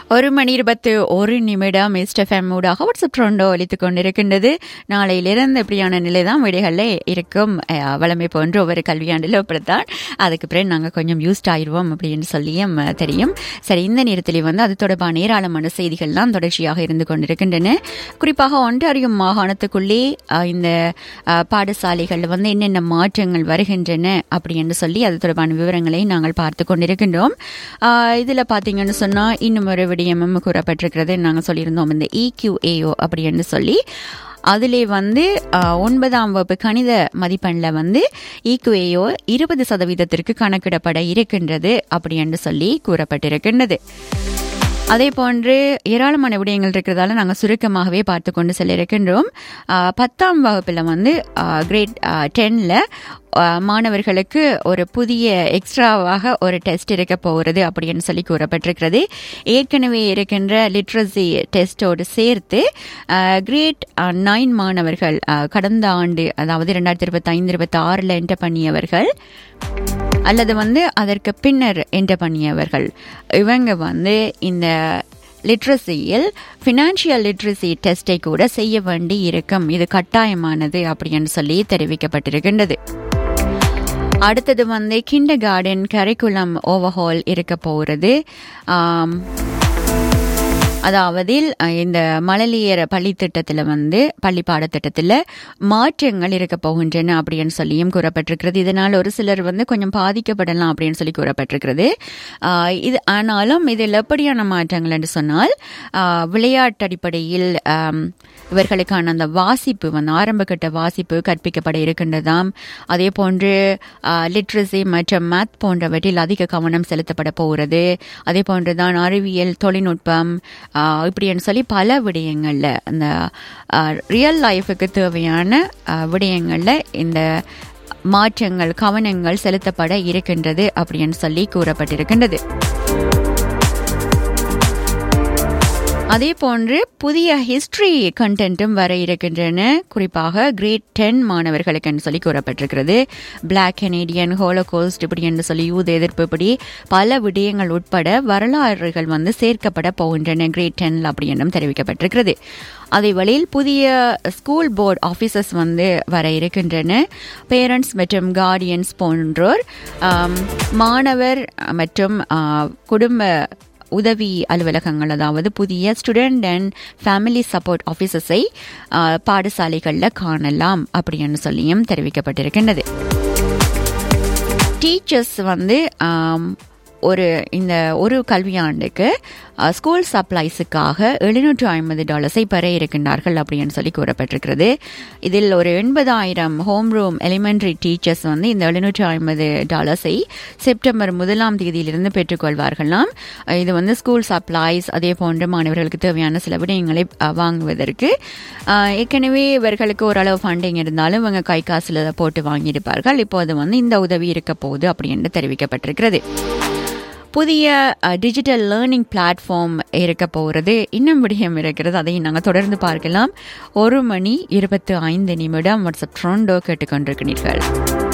ஒரு மணி இருபத்து ஒரு நிமிடம் எஸ்டெஃப்எம் ஊடாக வாட்ஸ்அப் ட்ரோண்டோ ஒலித்துக் கொண்டிருக்கின்றது நாளையிலிருந்து இப்படியான நிலை தான் வீடுகளில் இருக்கும் அஹ், வளமை போன்ற ஒவ்வொரு கல்வியாண்டில் அப்படித்தான் அதுக்கு பிறகு நாங்கள் கொஞ்சம் யூஸ்ட் ஆயிடுவோம் அப்படின்னு சொல்லியும் அஹ், தெரியும் சரி இந்த நேரத்தில் வந்து அது தொடர்பான ஏராளமான செய்திகள் தான் தொடர்ச்சியாக இருந்து கொண்டிருக்கின்றன குறிப்பாக ஒன்றாரியம் மாகாணத்துக்குள்ளே அஹ், இந்த அஹ், பாடசாலைகளில் வந்து என்னென்ன மாற்றங்கள் வருகின்றன அப்படி என்று சொல்லி அது தொடர்பான விவரங்களை நாங்கள் பார்த்து கொண்டிருக்கின்றோம் இதில் பார்த்தீங்கன்னு சொன்னால் இன்னும் ஒரு விடயமும் கூறப்பட்டிருக்கிறது நாங்கள் சொல்லியிருந்தோம் இந்த இக்யூஏஓ அப்படின்னு சொல்லி அதிலே வந்து ஆஹ், ஒன்பதாம் வகுப்பு கணித மதிப்பெண்ணில் வந்து ஈக்குவேயோ இருபது சதவீதத்திற்கு கணக்கிடப்பட இருக்கின்றது அப்படி என்று சொல்லி கூறப்பட்டிருக்கின்றது அதே போன்று ஏராளமான விடயங்கள் இருக்கிறதால நாங்கள் சுருக்கமாகவே பார்த்து கொண்டு செல்ல இருக்கின்றோம் ஆஹ், பத்தாம் வகுப்பில் வந்து கிரேட் டென்னில் மாணவர்களுக்கு ஒரு புதிய எக்ஸ்ட்ராவாக ஒரு டெஸ்ட் இருக்க போகிறது அப்படின்னு சொல்லி கூறப்பட்டிருக்கிறது ஏற்கனவே இருக்கின்ற லிட்ரஸி டெஸ்டோடு சேர்த்து கிரேட் நைன் மாணவர்கள் ஆஹ், கடந்த ஆண்டு அதாவது ரெண்டாயிரத்தி இருபத்தி ஐந்து இருபத்தி ஆறில் என்டர் பண்ணியவர்கள் அல்லது வந்து அதற்கு பின்னர் என்டர் பண்ணியவர்கள் இவங்க வந்து இந்த லிட்ரஸியில் ஃபினான்ஷியல் லிட்ரஸி டெஸ்டை கூட செய்ய வேண்டி இருக்கும் இது கட்டாயமானது அப்படின்னு சொல்லி தெரிவிக்கப்பட்டிருக்கின்றது அடுத்தது வந்து கிண்டர் கார்டன் கரிக்குலம் ஓவர்ஹால் இருக்க போகிறது ஆம், அதாவது அஹ், இந்த மழலையர் பள்ளி திட்டத்தில் வந்து பள்ளி பாடத்திட்டத்தில் மாற்றங்கள் இருக்க போகின்றன அப்படின்னு சொல்லியும் கூறப்பட்டிருக்கிறது இதனால் ஒரு சிலர் வந்து கொஞ்சம் பாதிக்கப்படலாம் அப்படின்னு சொல்லி கூறப்பட்டிருக்கிறது ஆஹ், இது ஆனாலும் இதில் எப்படியான மாற்றங்கள் என்று சொன்னால் ஆஹ், விளையாட்டு அடிப்படையில் ஆம், இவர்களுக்கான அந்த வாசிப்பு வந்து ஆரம்பகட்ட வாசிப்பு கற்பிக்கப்பட இருக்கின்றதாம் அதே போன்று லிட்ரஸி மற்றும் மேத் போன்றவற்றில் அதிக கவனம் செலுத்தப்பட போகிறது அதே போன்று தான் அறிவியல் தொழில்நுட்பம் ஆஹ், இப்படின்னு சொல்லி பல விடயங்களில் அந்த ரியல் லைஃபுக்கு தேவையான ஆஹ், விடயங்களில் இந்த மாற்றங்கள் கவனங்கள் செலுத்தப்பட இருக்கின்றது அப்படின்னு சொல்லி கூறப்பட்டிருக்கின்றது அதே போன்று புதிய ஹிஸ்டரி கண்டென்ட்டும் வர இருக்கின்றன குறிப்பாக கிரேட் டென் மாணவர்களுக்கு சொல்லி கூறப்பட்டிருக்கிறது பிளாக் கனேடியன் ஹோலோகோஸ்ட் இப்படி என்று சொல்லி யூத எதிர்ப்பு இப்படி பல விடயங்கள் உட்பட வரலாறுகள் வந்து சேர்க்கப்பட போகின்றன கிரேட் டென்ல அப்படி என்றும் தெரிவிக்கப்பட்டிருக்கிறது அதே வழியில் புதிய ஸ்கூல் போர்டு ஆஃபீஸர்ஸ் வந்து வர இருக்கின்றன பேரண்ட்ஸ் மற்றும் கார்டியன்ஸ் போன்றோர் ஆம், மாணவர் மற்றும் ஆ, குடும்ப உதவி அலுவலகங்கள் அதாவது புதிய ஸ்டூடெண்ட் அண்ட் ஃபேமிலி சப்போர்ட் ஆஃபீஸர்ஸை பாடசாலைகளில் காணலாம் அப்படின்னு சொல்லியும் தெரிவிக்கப்பட்டிருக்கின்றது டீச்சர்ஸ் வந்து ஆம், ஒரு இந்த ஒரு கல்வியாண்டுக்கு அஹ், ஸ்கூல் சப்ளைஸுக்காக எழுநூற்று ஐம்பது டாலர்ஸை பெற இருக்கின்றார்கள் அப்படின்னு சொல்லி கூறப்பட்டிருக்கிறது இதில் ஒரு எண்பதாயிரம் ஹோம் ரூம் எலிமெண்டரி டீச்சர்ஸ் வந்து இந்த எழுநூற்று ஐம்பது டாலர்ஸை செப்டம்பர் முதலாம் தேதியிலிருந்து பெற்றுக்கொள்வார்களாம் அஹ், இது வந்து ஸ்கூல் சப்ளைஸ் அதே போன்று மாணவர்களுக்கு தேவையான சில விடயங்களை அஹ், வாங்குவதற்கு அஹ், ஏற்கனவே இவர்களுக்கு ஓரளவு ஃபண்டிங் இருந்தாலும் இவங்க கை காசுல போட்டு வாங்கியிருப்பார்கள் இப்போது வந்து இந்த உதவி இருக்க போகுது அப்படின்னு தெரிவிக்கப்பட்டிருக்கிறது புதிய டிஜிட்டல் லேர்னிங் பிளாட்ஃபார்ம் இருக்க போகிறது இன்னும் விடயம் இருக்கிறது அதையும் நாங்கள் தொடர்ந்து பார்க்கலாம் ஒரு மணி இருபத்து ஐந்து நிமிடம் வாட்ஸ்அப் ட்ரோண்டோ கேட்டுக்கொண்டிருக்கிறீர்கள்